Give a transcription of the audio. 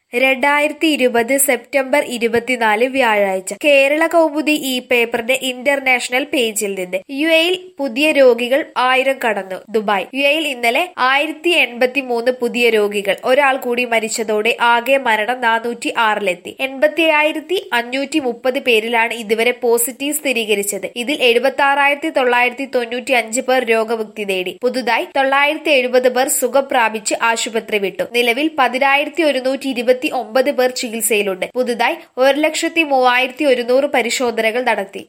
രണ്ടായിരത്തി ഇരുപത് സെപ്റ്റംബർ ഇരുപത്തിനാല് വ്യാഴാഴ്ച കേരള കൗമുദി ഈ പേപ്പറിന്റെ ഇന്റർനാഷണൽ പേജിൽ നിന്ന് യു എയിൽ പുതിയ രോഗികൾ ആയിരം കടന്നു ദുബായ് യു എയിൽ ഇന്നലെ ആയിരത്തി എൺപത്തി മൂന്ന് പുതിയ രോഗികൾ ഒരാൾ കൂടി മരിച്ചതോടെ ആകെ മരണം നാനൂറ്റി ആറിലെത്തി എൺപത്തി ആയിരത്തി അഞ്ഞൂറ്റി മുപ്പത് പേരിലാണ് ഇതുവരെ പോസിറ്റീവ് സ്ഥിരീകരിച്ചത് ഇതിൽ എഴുപത്തി ആറായിരത്തി തൊള്ളായിരത്തി തൊണ്ണൂറ്റി അഞ്ച് പേർ രോഗമുക്തി നേടി പുതുതായി തൊള്ളായിരത്തി എഴുപത് പേർ സുഖം പ്രാപിച്ച് ആശുപത്രി വിട്ടു നിലവിൽ പതിനായിരത്തി ഒരുന്നൂറ്റി ഇരുപത്തി ഒമ്പത് പേർ ചികിത്സയിലുണ്ട് പുതുതായി ഒരു ലക്ഷത്തി മൂവായിരത്തി ഒരുന്നൂറ് പരിശോധനകൾ നടത്തി